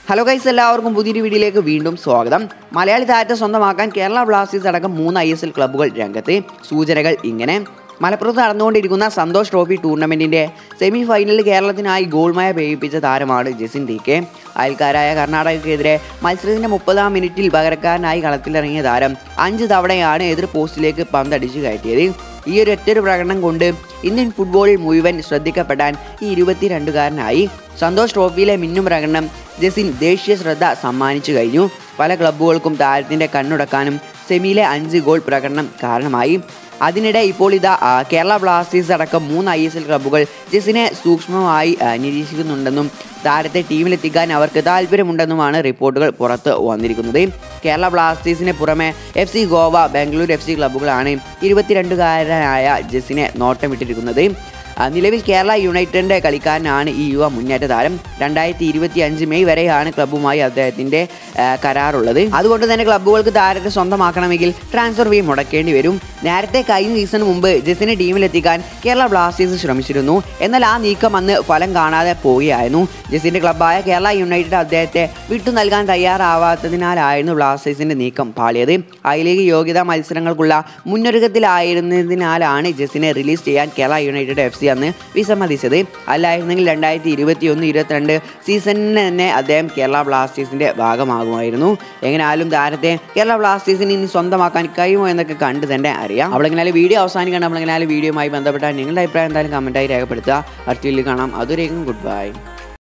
hello guys എല്ലാവർക്കും പുതിയൊരു വീഡിയോയിലേക്ക് വീണ്ടും സ്വാഗതം മലയാളി താരത്തെ സ്വന്തമാക്കാൻ കേരള ബ്ലാസ്റ്റേഴ്സ് അടക്കം മൂന്ന് ഐ എസ് എൽ ക്ലബ്ബുകൾ രംഗത്ത് സൂചനകൾ ഇങ്ങനെ മലപ്പുറത്ത് നടന്നുകൊണ്ടിരിക്കുന്ന സന്തോഷ് ട്രോഫി ടൂർണമെന്റിന്റെ സെമി ഫൈനലിൽ കേരളത്തിനായി ഗോൾമയ പേയിപ്പിച്ച താരമാണ് ജസിൻ ടി കെ അയൽക്കാരായ കർണാടകയ്ക്കെതിരെ മത്സരത്തിന്റെ മുപ്പതാം മിനിറ്റിൽ പകരക്കാരനായി കളത്തിലിറങ്ങിയ താരം അഞ്ച് തവണയാണ് എതിർ പോസ്റ്റിലേക്ക് പന്തടിച്ചു കയറ്റിയത് ഈ ഒരു ഒറ്റൊരു പ്രകടനം കൊണ്ട് ഇന്ത്യൻ ഫുട്ബോളിൽ മുഴുവൻ ശ്രദ്ധിക്കപ്പെടാൻ ഈ ഇരുപത്തിരണ്ടുകാരനായി സന്തോഷ് ട്രോഫിയിലെ മിന്നും പ്രകടനം ജസിൻ ദേശീയ ശ്രദ്ധ സമ്മാനിച്ചു കഴിഞ്ഞു പല ക്ലബ്ബുകൾക്കും താരത്തിന്റെ കണ്ണുടക്കാനും സെമിയിലെ അഞ്ച് ഗോൾ പ്രകടനം കാരണമായി അതിനിടെ ഇപ്പോൾ ഇതാ ആ, കേരള ബ്ലാസ്റ്റേഴ്സ് അടക്കം മൂന്ന് ഐ എസ് എൽ ക്ലബ്ബുകൾ ജസിനെ സൂക്ഷ്മമായി ആ, നിരീക്ഷിക്കുന്നുണ്ടെന്നും താരത്തെ ടീമിലെത്തിക്കാൻ അവർക്ക് താല്പര്യമുണ്ടെന്നുമാണ് റിപ്പോർട്ടുകൾ പുറത്ത് വന്നിരിക്കുന്നത് കേരള ബ്ലാസ്റ്റേഴ്സിന് പുറമെ F C Goa Bangalore F C ക്ലബ്ബുകളാണ് ഇരുപത്തിരണ്ടുകാരനായ ജസിനെ നോട്ടമിട്ടിരിക്കുന്നത് ആ, നിലവിൽ കേരള യുണൈറ്റഡിന്റെ കളിക്കാരനാണ് ഈ യുവ മുന്നേറ്റ താരം രണ്ടായിരത്തി ഇരുപത്തി അഞ്ച് മെയ് വരെയാണ് ക്ലബ്ബുമായി അദ്ദേഹത്തിന്റെ ആ, കരാറുള്ളത് അതുകൊണ്ട് തന്നെ ക്ലബ്ബുകൾക്ക് താരത്തെ സ്വന്തമാക്കണമെങ്കിൽ ട്രാൻസ്ഫർ ഫീ മുടക്കേണ്ടി വരും നേരത്തെ കഴിഞ്ഞ സീസണിന് മുമ്പ് ജസിനെ ടീമിലെത്തിക്കാൻ കേരള ബ്ലാസ്റ്റേഴ്സ് ശ്രമിച്ചിരുന്നു എന്നാൽ ആ നീക്കം അന്ന് ഫലം കാണാതെ പോവുകയായിരുന്നു ജസിന്റെ ക്ലബ്ബായ കേരള യുണൈറ്റഡ് അദ്ദേഹത്തെ വിട്ടു നൽകാൻ തയ്യാറാവാത്തതിനാലായിരുന്നു ബ്ലാസ്റ്റേഴ്സിന്റെ നീക്കം പാളിയത് ഐ ലീഗ് യോഗ്യതാ മത്സരങ്ങൾക്കുള്ള മുന്നൊരുക്കത്തിലായിരുന്നതിനാലാണ് ജസിനെ റിലീസ് ചെയ്യാൻ കേരള യുണൈറ്റഡ് എഫ് സി അന്ന് വിസമ്മതിച്ചത് അല്ലായിരുന്നെങ്കിൽ രണ്ടായിരത്തി ഇരുപത്തി ഒന്ന് ഇരുപത്തിരണ്ട് സീസണിന് തന്നെ അദ്ദേഹം കേരള ബ്ലാസ്റ്റേഴ്സിന്റെ ഭാഗമാകുമായിരുന്നു എങ്ങനെയാലും താരത്തെ കേരള ബ്ലാസ്റ്റേഴ്സിന് ഇനി സ്വന്തമാക്കാൻ കഴിയുമോ എന്നൊക്കെ കണ്ട് തന്നെ അറിയാം അവളെങ്ങനെ വീഡിയോ അവസാനിക്കണം നമ്മളെങ്ങനെ വീഡിയോയുമായി ബന്ധപ്പെട്ട നിങ്ങളുടെ അഭിപ്രായം എന്തായാലും കമൻറ്റായി രേഖപ്പെടുത്തുക അടുത്ത വീഡിയോയിൽ കാണാം അതുവരേക്കും ഗുഡ് ബൈ